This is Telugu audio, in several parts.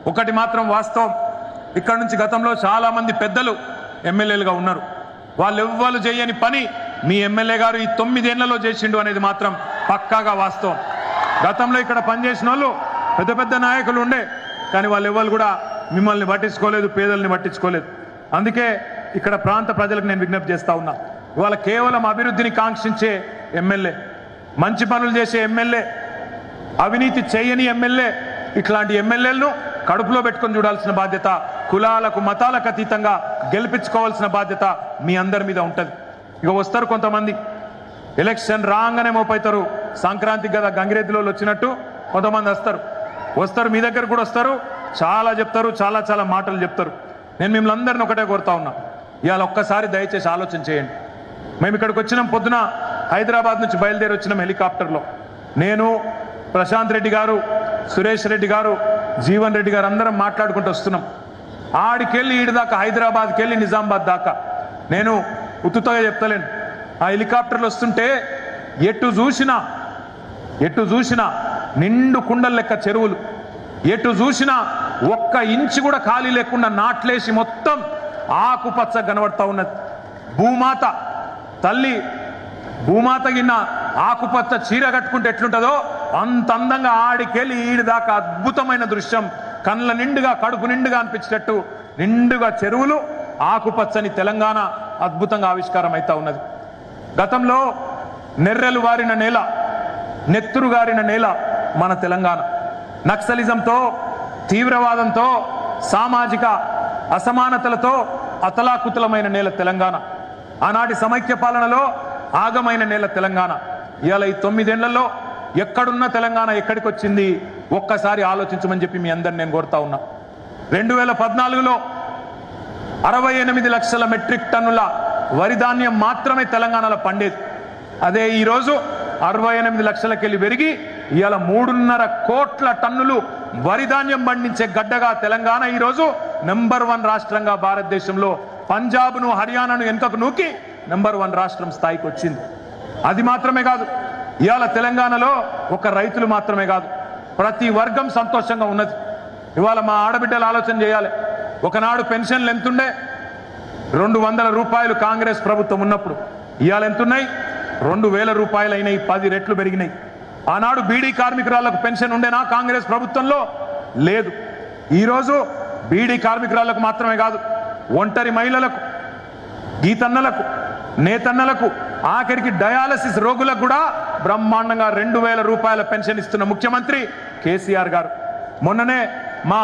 ఒకటి మాత్రం వాస్తవం ఇక్కడ నుంచి గతంలో చాలా మంది పెద్దలు ఎమ్మెల్యేలుగా ఉన్నారు వాళ్ళు ఎవ్వరు చేయని పని మీ ఎమ్మెల్యే గారు ఈ తొమ్మిదేళ్లలో చేసిండు అనేది మాత్రం పక్కాగా వాస్తవం గతంలో ఇక్కడ పనిచేసిన వాళ్ళు పెద్ద పెద్ద నాయకులు ఉండే కానీ వాళ్ళు ఎవరు కూడా మిమ్మల్ని పట్టించుకోలేదు పేదల్ని పట్టించుకోలేదు అందుకే ఇక్కడ ప్రాంత ప్రజలకు నేను విజ్ఞప్తి చేస్తా ఉన్నా ఇవాళ కేవలం అభివృద్ధిని కాంక్షించే ఎమ్మెల్యే మంచి పనులు చేసే ఎమ్మెల్యే అవినీతి చేయని ఎమ్మెల్యే ఇట్లాంటి ఎమ్మెల్యేలను కడుపులో పెట్టుకొని చూడాల్సిన బాధ్యత కులాలకు మతాలకు అతీతంగా గెలిపించుకోవాల్సిన బాధ్యత మీ అందరి మీద ఉంటుంది ఇక వస్తారు కొంతమంది ఎలక్షన్ రాగానే మోపైతారు సంక్రాంతికి కదా గంగిరెద్దులో వచ్చినట్టు కొంతమంది వస్తారు వస్తారు మీ దగ్గర కూడా వస్తారు చాలా చెప్తారు చాలా చాలా మాటలు చెప్తారు నేను మిమ్మల్ని అందరిని ఒకటే కోరుతా ఉన్నా ఇవాళ ఒక్కసారి దయచేసి ఆలోచన చేయండి మేము ఇక్కడికి వచ్చినాం పొద్దున హైదరాబాద్ నుంచి బయలుదేరి వచ్చినాం హెలికాప్టర్లో నేను ప్రశాంత్ రెడ్డి గారు సురేష్ రెడ్డి గారు జీవన్ రెడ్డి గారు అందరం మాట్లాడుకుంటూ వస్తున్నాం ఆడికెళ్ళి ఈడి దాకా హైదరాబాద్కి వెళ్ళి నిజామాబాద్ దాకా నేను ఉత్తుతగా చెప్తలేను ఆ హెలికాప్టర్లు వస్తుంటే ఎటు చూసినా ఎటు చూసినా నిండు కుండల లెక్క చెరువులు ఎటు చూసినా ఒక్క ఇంచు కూడా ఖాళీ లేకుండా నాట్లేసి మొత్తం ఆకుపచ్చ కనబడతా ఉన్నది భూమాత తల్లి భూమాత గిన్న ఆకుపచ్చ చీర కట్టుకుంటే ఎట్లుంటుందో అంత అందంగా ఆడికెళ్ళి ఈడి దాకా అద్భుతమైన దృశ్యం కళ్ళ నిండుగా కడుపు నిండుగా అనిపించేటట్టు నిండుగా చెరువులు ఆకుపచ్చని తెలంగాణ అద్భుతంగా ఆవిష్కారం అవుతా ఉన్నది గతంలో నెర్రెలు వారిన నేల నెత్తురు గారిన నేల మన తెలంగాణ నక్సలిజంతో తీవ్రవాదంతో సామాజిక అసమానతలతో అతలాకుతలమైన నేల తెలంగాణ ఆనాటి సమైక్య పాలనలో ఆగమైన నేల తెలంగాణ ఇవాళ ఈ తొమ్మిదేళ్లలో ఎక్కడున్న తెలంగాణ ఎక్కడికి వచ్చింది ఒక్కసారి ఆలోచించమని చెప్పి మీ అందరిని నేను కోరుతా ఉన్నా రెండు వేల పద్నాలుగులో అరవై ఎనిమిది లక్షల మెట్రిక్ టన్నుల వరి ధాన్యం మాత్రమే తెలంగాణలో పండేది అదే ఈరోజు అరవై ఎనిమిది లక్షలకెళ్ళి పెరిగి ఇవాళ మూడున్నర కోట్ల టన్నులు వరి ధాన్యం పండించే గడ్డగా తెలంగాణ ఈరోజు నెంబర్ వన్ రాష్ట్రంగా భారతదేశంలో పంజాబ్ను హర్యానాను వెనుకకు నూకి నెంబర్ వన్ రాష్ట్రం స్థాయికి వచ్చింది అది మాత్రమే కాదు ఇవాళ తెలంగాణలో ఒక రైతులు మాత్రమే కాదు ప్రతి వర్గం సంతోషంగా ఉన్నది ఇవాళ మా ఆడబిడ్డలు ఆలోచన చేయాలి ఒకనాడు పెన్షన్లు ఎంతుండే రెండు వందల రూపాయలు కాంగ్రెస్ ప్రభుత్వం ఉన్నప్పుడు ఇవాళ ఎంతున్నాయి రెండు వేల రూపాయలు అయినాయి పది రెట్లు పెరిగినాయి ఆనాడు బీడీ కార్మికురాలకు పెన్షన్ ఉండేనా కాంగ్రెస్ ప్రభుత్వంలో లేదు ఈరోజు బీడీ కార్మికురాలకు మాత్రమే కాదు ఒంటరి మహిళలకు గీతన్నలకు నేతన్నలకు ఆఖరికి డయాలసిస్ రోగులకు కూడా బ్రహ్మాండంగా రెండు వేల రూపాయల పెన్షన్ ఇస్తున్న ముఖ్యమంత్రి కేసీఆర్ గారు మొన్ననే మా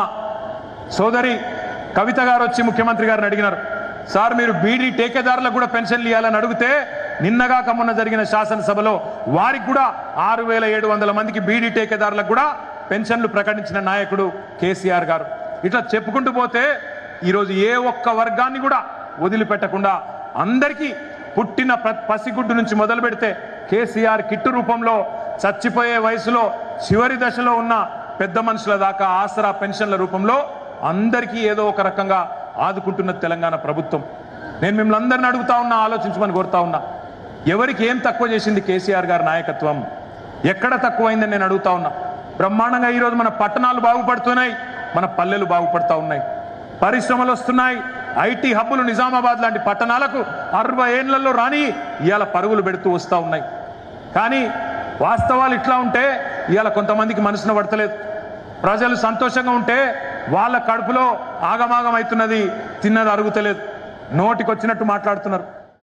సోదరి కవిత గారు వచ్చి ముఖ్యమంత్రి గారిని అడిగినారు సార్ మీరు బీడీ టేకేదారులకు కూడా పెన్షన్లు ఇవ్వాలని అడిగితే నిన్నగా మొన్న జరిగిన శాసనసభలో వారికి కూడా ఆరు వేల ఏడు వందల మందికి బీడీ టేకేదారులకు కూడా పెన్షన్లు ప్రకటించిన నాయకుడు కేసీఆర్ గారు ఇట్లా చెప్పుకుంటూ పోతే ఈరోజు ఏ ఒక్క వర్గాన్ని కూడా వదిలిపెట్టకుండా అందరికీ పుట్టిన ప్ర- పసిగుడ్డు నుంచి మొదలు పెడితే కేసీఆర్ కిట్టు రూపంలో చచ్చిపోయే వయసులో చివరి దశలో ఉన్న పెద్ద మనుషుల దాకా ఆసరా పెన్షన్ల రూపంలో అందరికీ ఏదో ఒక రకంగా ఆదుకుంటున్న తెలంగాణ ప్రభుత్వం నేను మిమ్మల్ని అందరిని అడుగుతా ఉన్నా ఆలోచించమని కోరుతా ఉన్నా ఎవరికి ఏం తక్కువ చేసింది కేసీఆర్ గారి నాయకత్వం ఎక్కడ తక్కువైందని నేను అడుగుతా ఉన్నా బ్రహ్మాండంగా ఈరోజు మన పట్టణాలు బాగుపడుతున్నాయి మన పల్లెలు బాగుపడతా ఉన్నాయి పరిశ్రమలు వస్తున్నాయి ఐటీ హబ్బులు నిజామాబాద్ లాంటి పట్టణాలకు అరవై ఏళ్లలో రాని ఇవాళ పరుగులు పెడుతూ వస్తూ ఉన్నాయి కానీ వాస్తవాలు ఇట్లా ఉంటే ఇవాళ కొంతమందికి మనసున పడతలేదు ప్రజలు సంతోషంగా ఉంటే వాళ్ళ కడుపులో ఆగమాగం అవుతున్నది తిన్నది అరుగుతలేదు నోటికొచ్చినట్టు మాట్లాడుతున్నారు